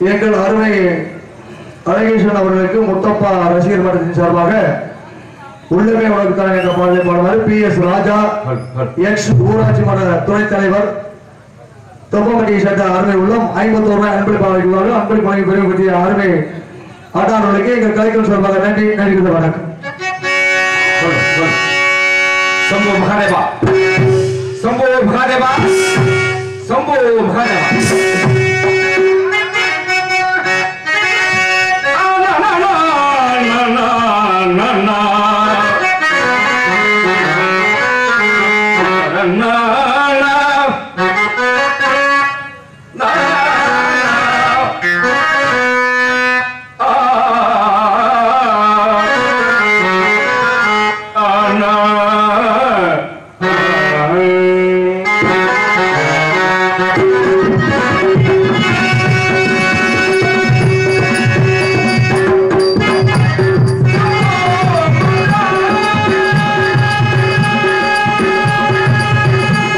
எங்கள் அருமை அழகேஸ்வரன் அவர்களுக்கு முத்தப்பா ரசிகர் மன்றத்தின் சார்பாக உள்ளமே உனக்கு தான் என்ற பாடலை பாடுவார் பி எஸ் ராஜா எக்ஸ் ஊராட்சி மன்ற துணைத் தலைவர் தொப்பம்பட்டியை சேர்ந்த அருமை உள்ளம் ஐம்பத்தோரு ரூபாய் அன்பளிப்பு வழங்குவார்கள் அன்பளிப்பு வழங்கி பெருமை பற்றிய அருமை ஆட்டாளர்களுக்கு எங்கள் கலைக்குழு சார்பாக நன்றி நன்றி வணக்கம் சம்போ மகாதேவா சம்போ மகாதேவா சம்போ மகாதேவா ஆ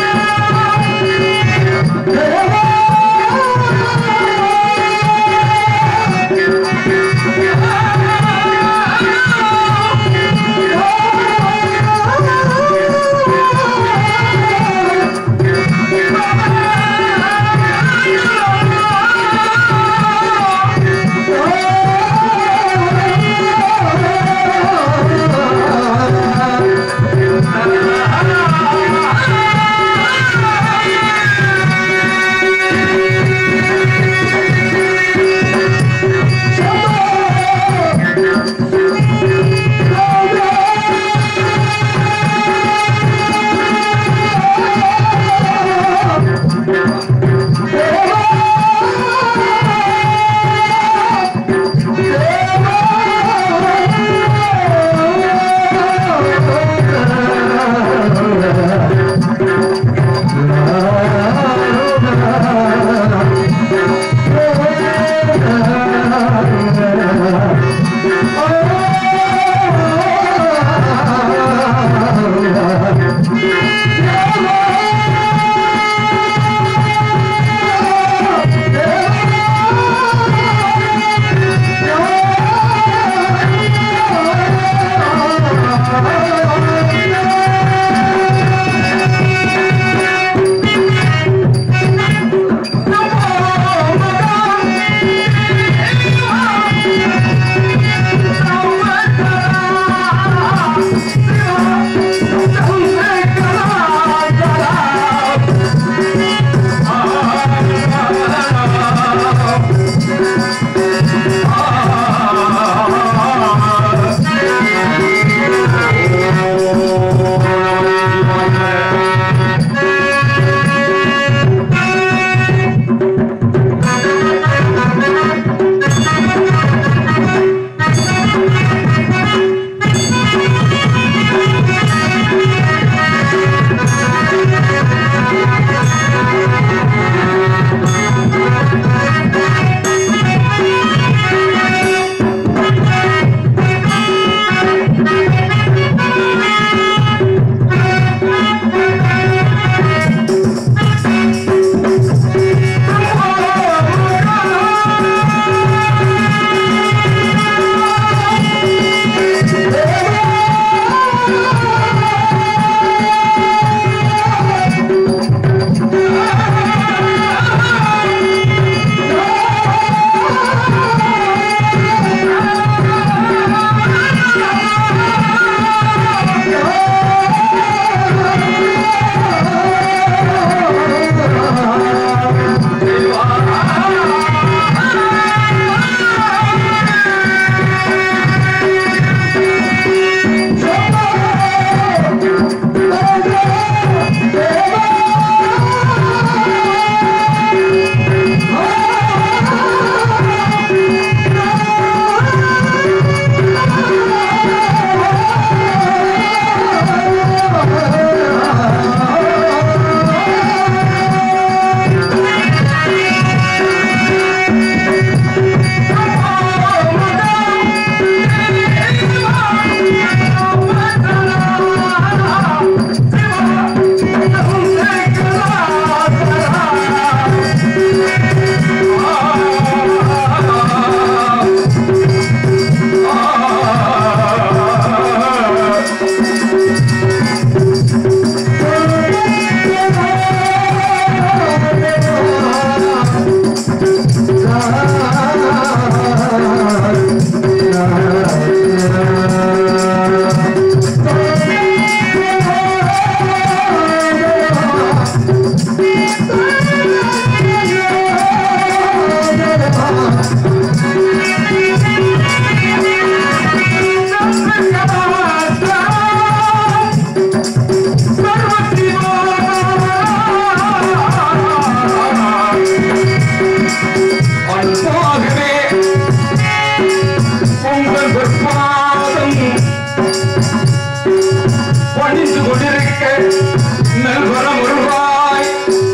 நல்வரம் உருவாய்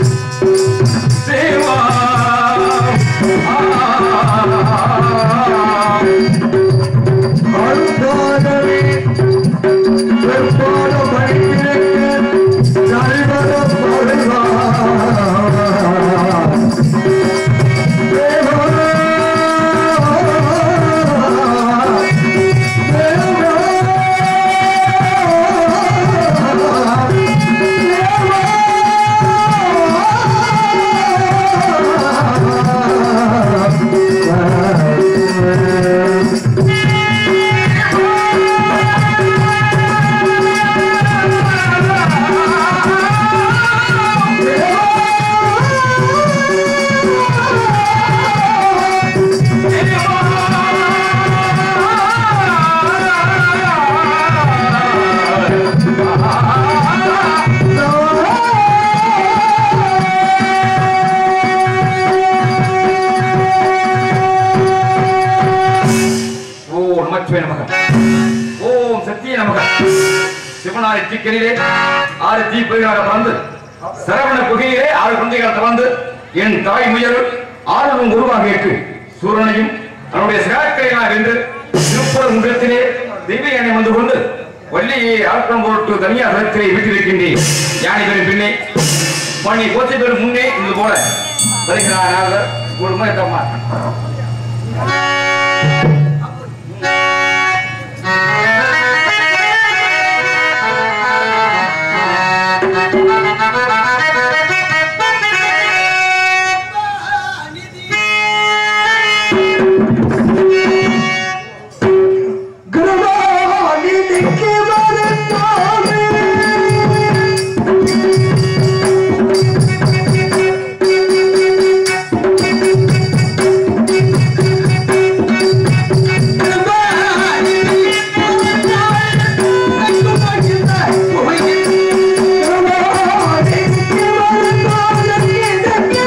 சேவா அருந்தானவே வெப்பான மணிக்கிழக்கு நல்வரம் வருவார். தேவா, தேவா. ஓம் நமச்சிவாய நமக ஓம் சத்திய நமக சிவனாரி தீக்கரிலே ஆறு தீப்பொறிகளாக பறந்து சரவண குகையிலே ஆறு குழந்தைகள் திறந்து என் தாய் முயல் ஆறும் உருவாக ஏற்று சூரனையும் தன்னுடைய சிகாக்களையாக வென்று திருப்புறம் உண்டத்திலே தெய்வ யானை வந்து கொண்டு வள்ளியை ஆட்டம் பொருட்டு தனியா சரத்திலே வீட்டிருக்கின்றேன் யானைகளின் பின்னே பணி கோச்சை பேர் முன்னே இது போல வருகிறார் ஒரு முறை தம்மா கிருபாநிதிக்கு வருந்தாமே. கிருபாநிதிக்கு வருந்தாமே. இதற்கு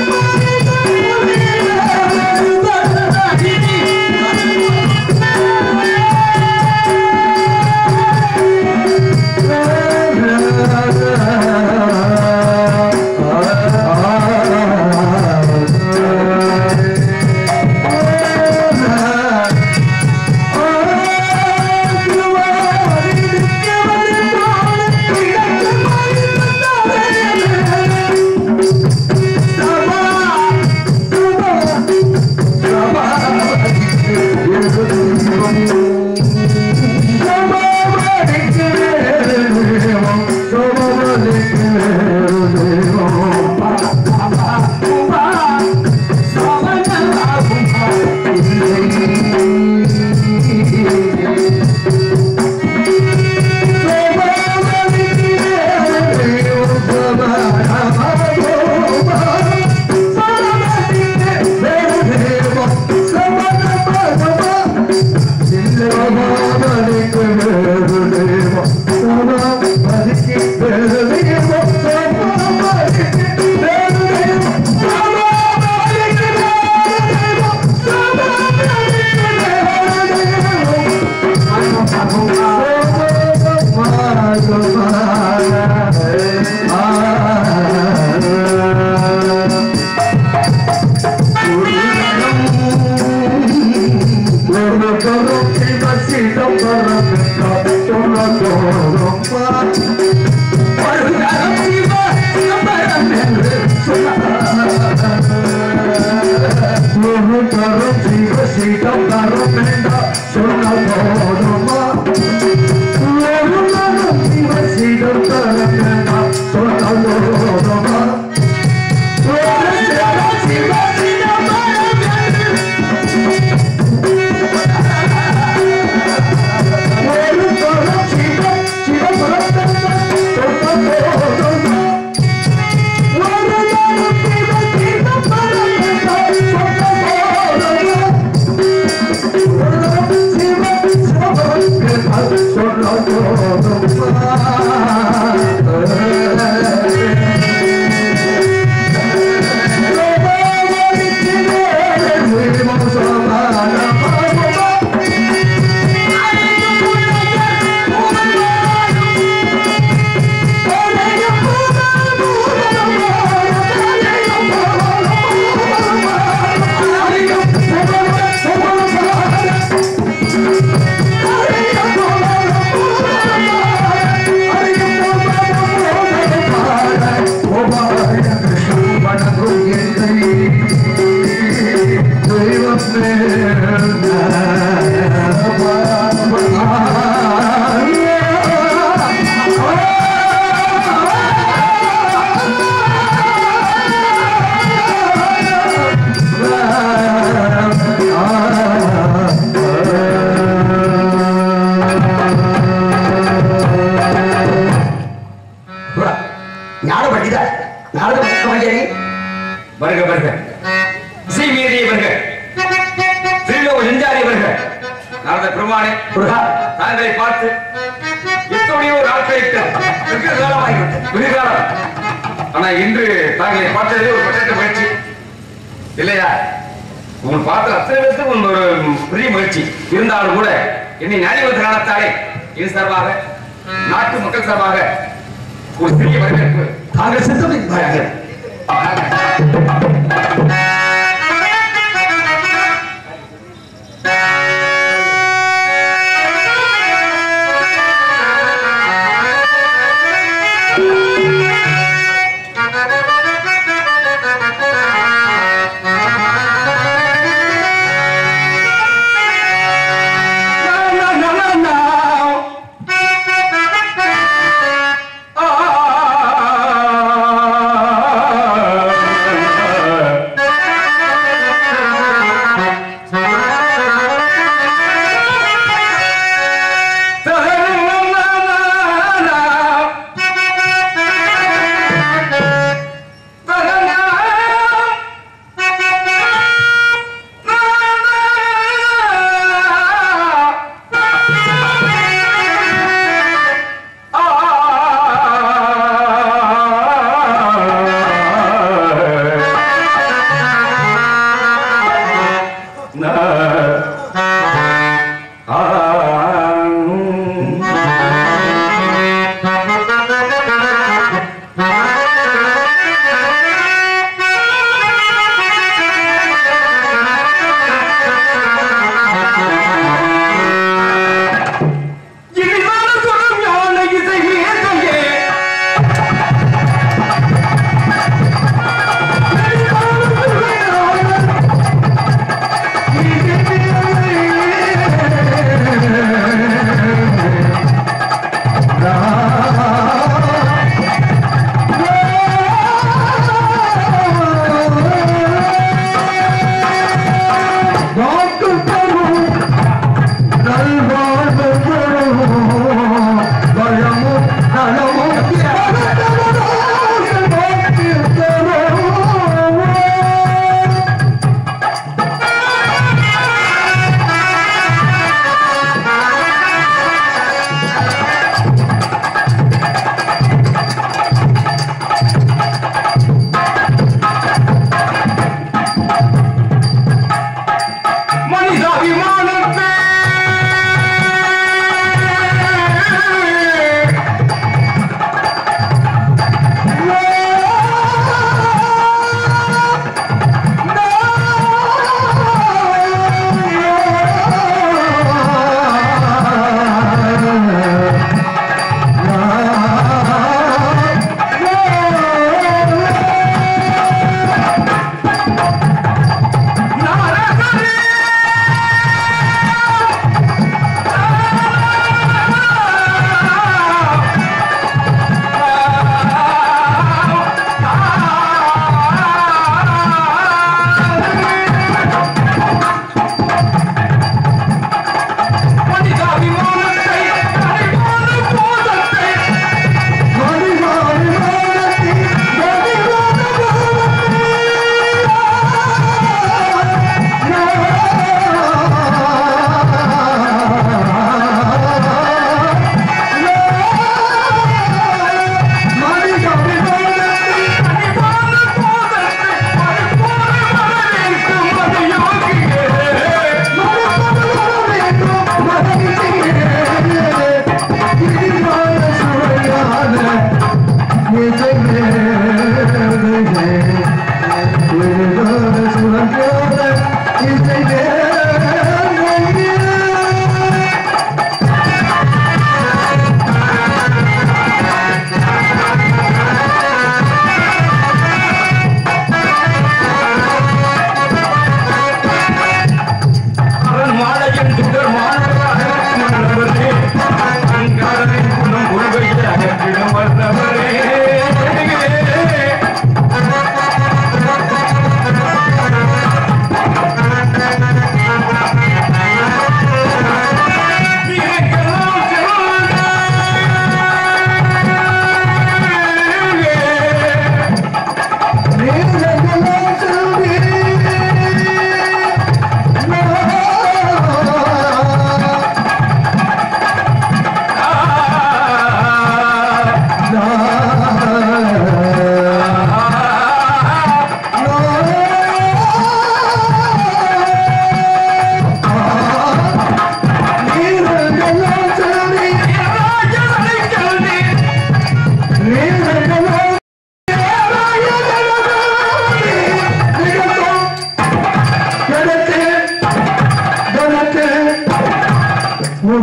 Para ஞான பண்டித நாரத முக்கமஞ்சரி வருக வருக இசை மீறிய வருக திருலோக நெஞ்சாரி வருக நாரத பெருமானே முருகா தாங்களை பார்த்து எத்தனையோ நாட்கள் வெகு காலமாகிவிட்டது வெகு காலம் ஆனா இன்று தாங்களை பார்த்ததே ஒரு பட்டற்ற முயற்சி இல்லையா உங்களை பார்த்த அத்தனை பேருக்கு ஒரு பெரிய முயற்சி இருந்தாலும் கூட என்னை நாடி வந்து காணத்தாலே என் சார்பாக நாட்டு மக்கள் சார்பாக ஒரு சிறிய வரவேற்பு தாங்கள் சித்தத்தின் பாயாக வல்லவரே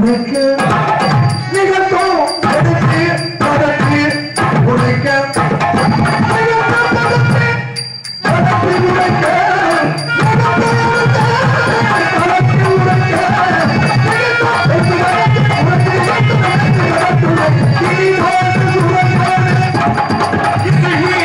உடைக்க நிகழ்த்தும் தடுத்து தடுத்து உடைக்க நிகழ்த்தும் தடுத்து தடுத்து உடைக்க நிகழ்த்தும் தடுத்து தடுத்து உடைக்க நிகழ்த்தும் தடுத்து உடைக்க தடுத்து உடைக்க இனி வாழ்ந்து உடைக்க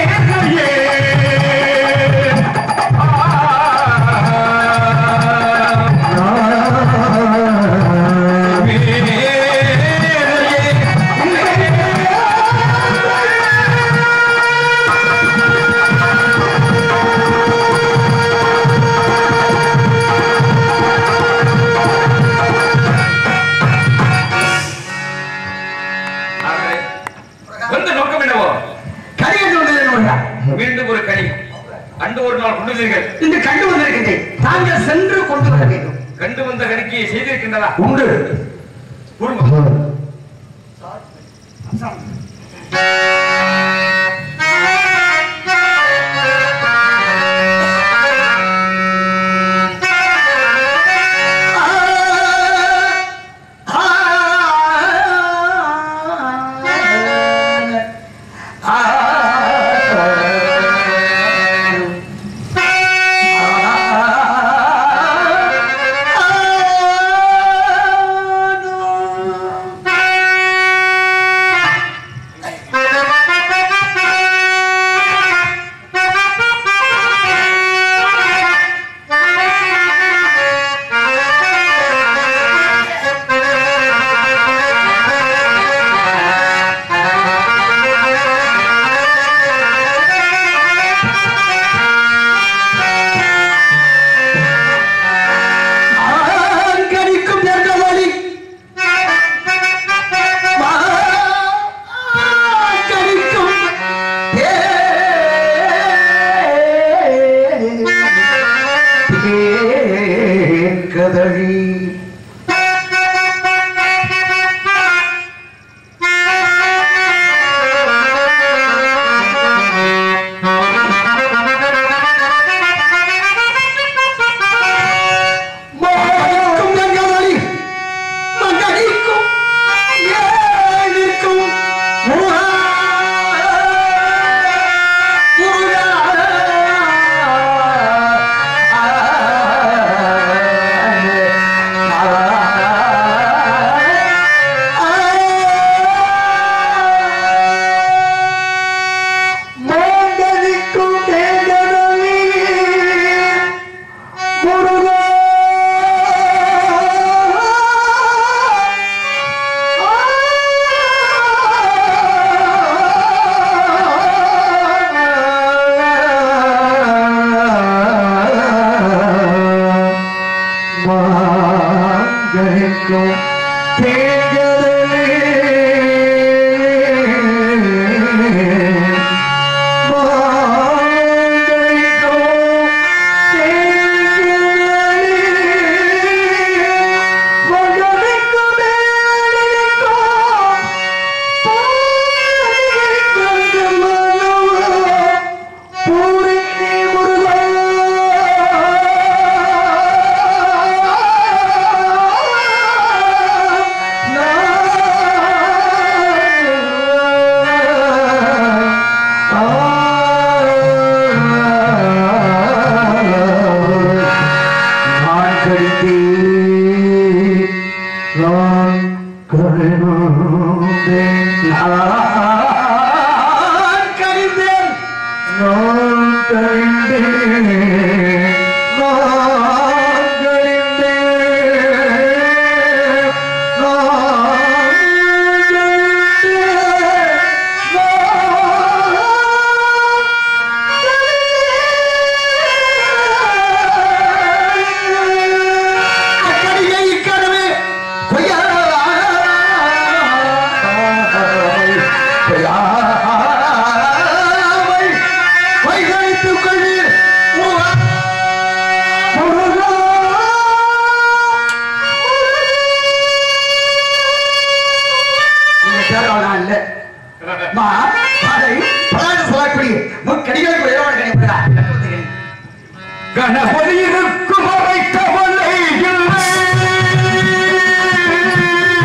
வந்து நோக்கம் என்னவோ கனி என்று வந்திருக்கிறீர்கள் மீண்டும் ஒரு கனி அன்று ஒரு நாள் கொண்டுவீர்கள் இன்று கண்டு வந்திருக்கின்றேன் தாங்கள் சென்று கொண்டு வர வேண்டும் கண்டு வந்த கணிக்கையை செய்திருக்கின்றதா உண்டு கூறுங்க கணிக்கும் நெருங்கவழி கணிக்கும் கதழி மகனிக்கும் நெருங்கவழி மகனிக்கும் ஏனிக்கும் முருகா முருகா மாண்டனிக்கும் தேடனவி முருகா மாங்கனிக்கும் தேடனவி நான் கடித்தேன் நான் கருணேன் நான் கழிந்தேன் நான் கழிந்தேன் நான் கழிந்தேன் நான் அக்கடியை இக்கடவே கொய்யா கொய்யாவை வைகைத்துக் கொள்ளு முருகா நீங்க தேர்வாளா இல்ல மா பாதை பராஜ சொல்லக்கூடிய முக்கடிகளுக்கு இளவட கணிப்பதா கணபதி இருக்கும் அறை கவலை இல்லை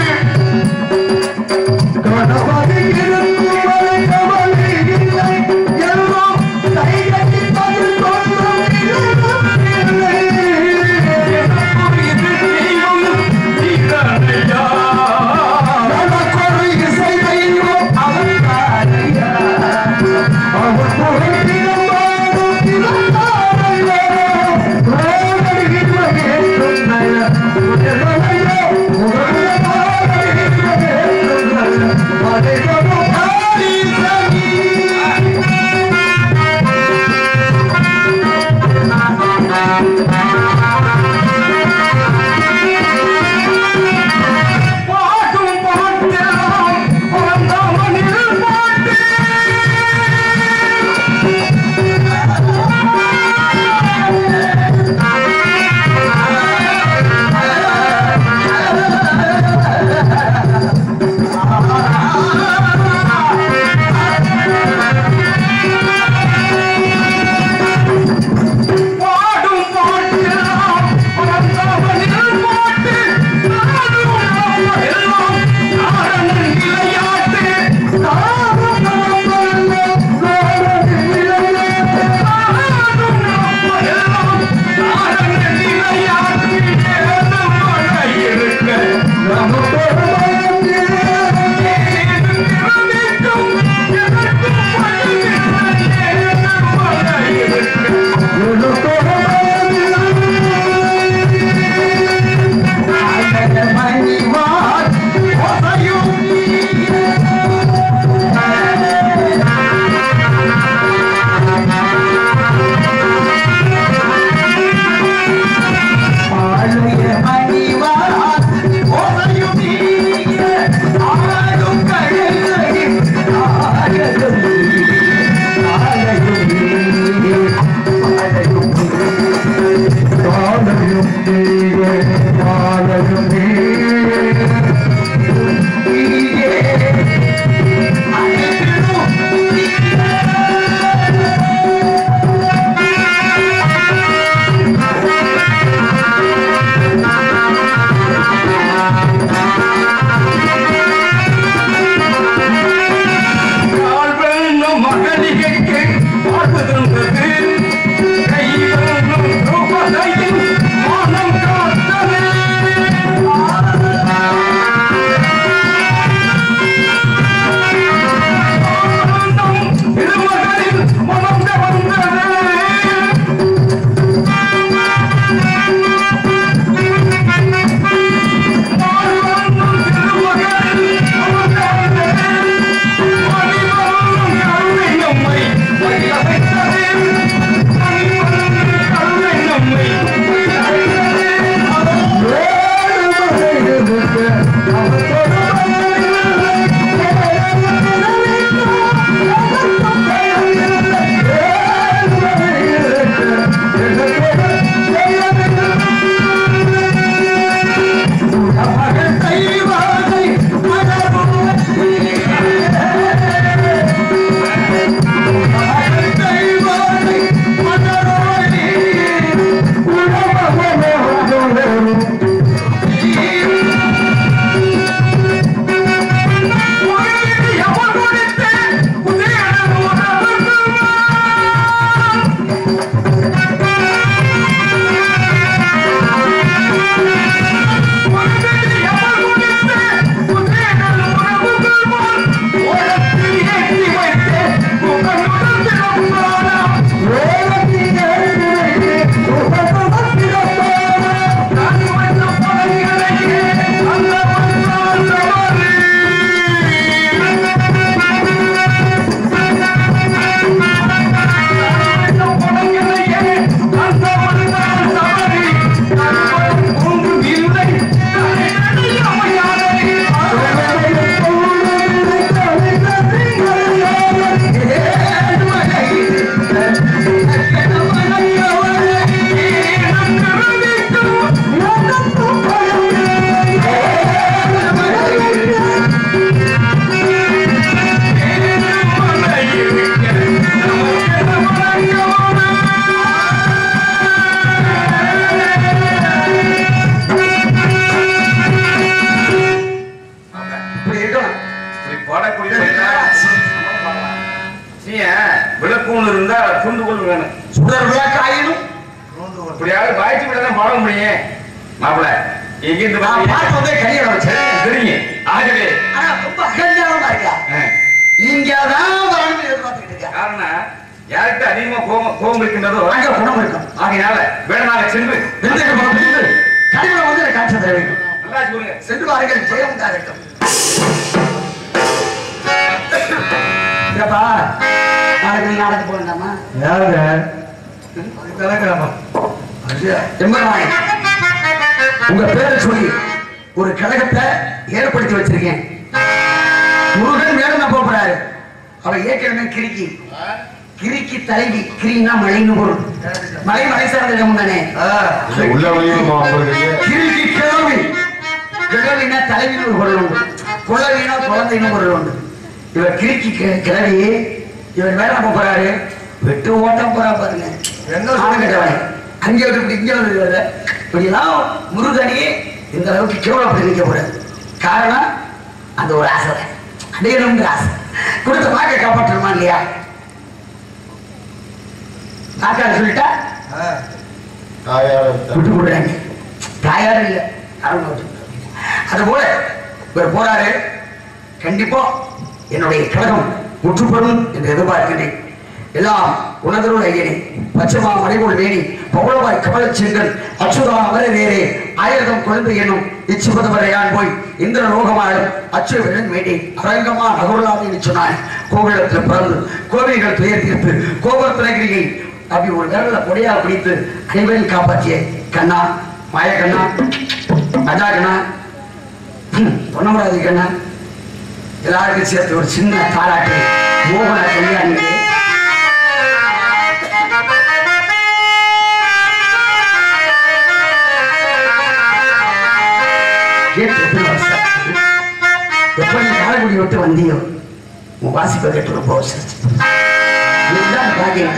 விளக்கு ஒண்ணு இருந்தா தூண்டுகோல் வேணும் சுடர் விளக்காயினும் இப்படியாவது பாய்ச்சி விட தான் பாட முடியும் மாப்பிள எங்கிருந்து நான் பாத்தீங்க பார்த்து வந்தே கையை வச்சேன் தெரியுங்க ஆகவே ஆனா ரொம்ப அகஞ்சாரமா இருக்கா ஆ, நீங்க தான் வரணும்னு எதிர்பார்த்துக்கிட்டு இருக்கா காரணம் யார்கிட்ட அதிகமா கோபம் கோபம் இருக்கின்றதோ அங்க குணம் இருக்கும் ஆகையினால வேடனாக சென்று வெந்தய குணம் இருந்து கனிமலை வந்து எனக்கு காட்சி தர வேண்டும் நல்லா சொல்லுங்க சென்று வாருங்கள் ஜெயம் உண்டாகட்டும் ஏப்பா நாளைக்கு நீ நாடகம் போகண்டாமா யாருங்க கலக்கிறாமா ஐயா எம்பெருமானே, உங்க பேரை சொல்லி ஒரு கழகத்தை ஏற்படுத்தி வச்சிருக்கேன் முருகன் வேடம் போறாரு அவ ஏற்கனவே கிறுக்கி கிறுக்கி தலைவி கிரின்னா மழைன்னு பொருள் மலை மலை சார்ந்த இடம் தானே உள்ள வழியுமா உங்களுக்கு கிறுக்கி கிழவி கிழவினா தலைவின்னு ஒரு பொருள் உண்டு குழவினா குழந்தைன்னு பொருள் உண்டு இவர் கிறுக்கி கி- கிழவி இவர் வேடம் போறாரு வெட்டு ஓட்டம் போறா பாருங்க என்ன ஆன சொல்றீங்க? கட்டவனே அங்கே வந்து இப்படி இங்கே வந்து வருது. இப்படிலாம் முருகனையே இந்த அளவுக்கு கேவலப்பட்டு நிற்க கூடாது காரணம் அந்த ஒரு ஆசை தான் அடையணுங்கிற ஆசை கொடுத்த வாக்கை காப்பாற்றணுமா இல்லையா வாக்காளர் சொல்லிட்டா தாயார் விட்டு கொடுறாங்க தாயார் இல்லை அவங்க விட்டு அது போல இவர் போறாரு கண்டிப்பா என்னுடைய கழகம் முற்றுப்பெறும் என்று எதிர்பார்க்கிறேன் எல்லாம் உணர்தருள் ஐயனே பச்சைமா மலைபோல் வேணி பவளவாய் கமல செங்கல் அச்சுதா அவர வேறே ஆயிரதம் குழந்தை என்னும் இச்சுபத வரையான் போய் இந்திர லோகமாடும் அச்சு விழன் வேண்டி அரங்கமா நகருளாது சொன்னான் கோவிலத்தில் பிறந்து கோவில்கள் துயர் தீர்த்து கோபுரத்தினகிரியை அப்படி ஒரு விரல பொடியா பிடித்து அனைவரையும் காப்பாற்றிய கண்ணா மாய கண்ணா அஜா கண்ணா பொன்னமராதி கண்ணா எல்லாருக்கும் சேர்த்து ஒரு சின்ன தாராட்டு மோகன கல்யாணி எப்ப நீ காலக்குடி விட்டு வந்தியோ உன் வாசிப்பை கேட்டு ரொம்ப அவசரிச்சு இதுதான் பாக்கியம்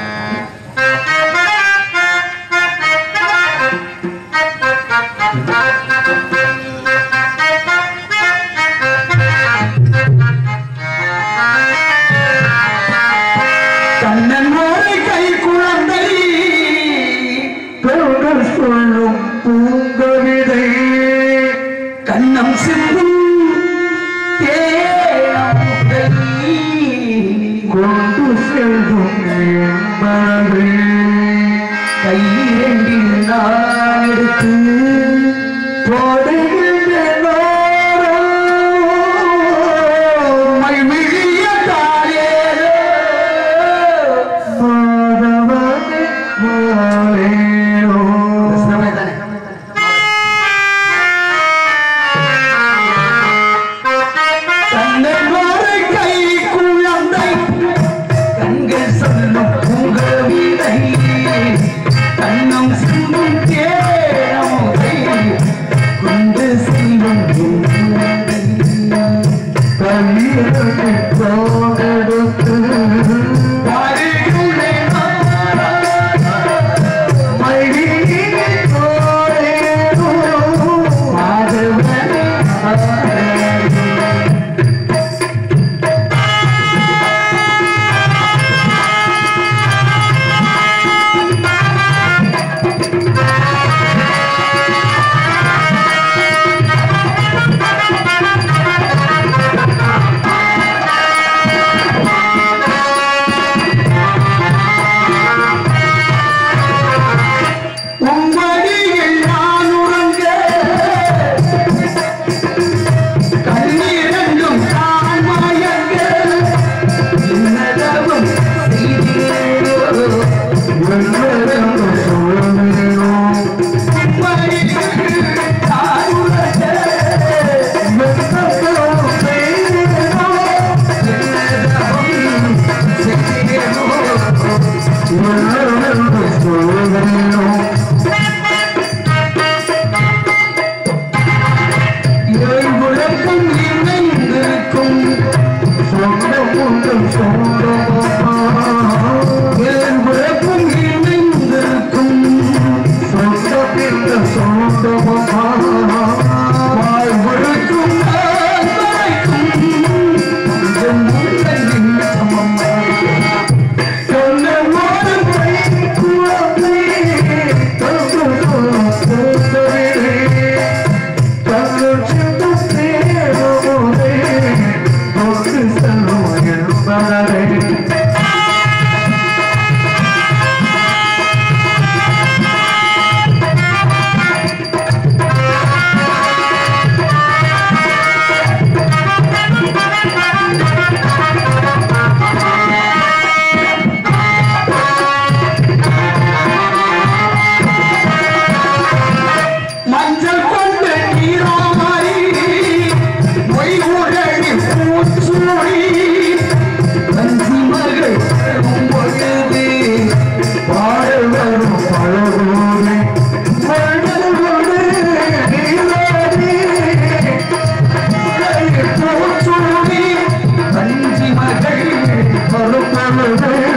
கண்ணன் ஒரு கை குழந்தை பெருங்கள் சொல்லும் பூங்கவிதை கண்ணம் சிந்தும் தேனமுதை. கொண்டு செல்லும் என் மனதை கையிரண்டில் நான் எடுத்து போடுகின்ற நேரம் மைவிழிய தாயேரோ. மாதவனே மாலேனோ. சிரமேதானே? கண்ணன் ஒரு கை குழந்தை கண்கள் சொல்லும் உங்கள் வீதை கண்ணம் சிந்தும் தேனமுதை கொண்டு செல்லும் கையிரண்டு தோடெடுத்து மைவிழி தோடேனோ. மாதவனே மாலேனோ. உம்மடியில் நான் உறங்க கண்ணீரண்டும் நான் மயங்க இன்னதவும் செய்தீரோ வெள்ளென்று சொல்லுமேனோ. உம்மடியில் நான் உறங்க வெள்ளென்று செய்தேனோ. இன்னதவும் செய்தீரோ வெள்ளென்று சொல்லுமேனோ. ஏழ்குலக்கும் இணைந்திருக்கும் சொந்தம் உண்டு சொந்தமா. ஏழ்குலக்கும் இணைந்திருக்கும் சொந்தம் இந்த சொந்தமா. வாழ்வழுக்கும் நான் வரைக்கும் இதன் முன்னணியின் சமமாக ஆ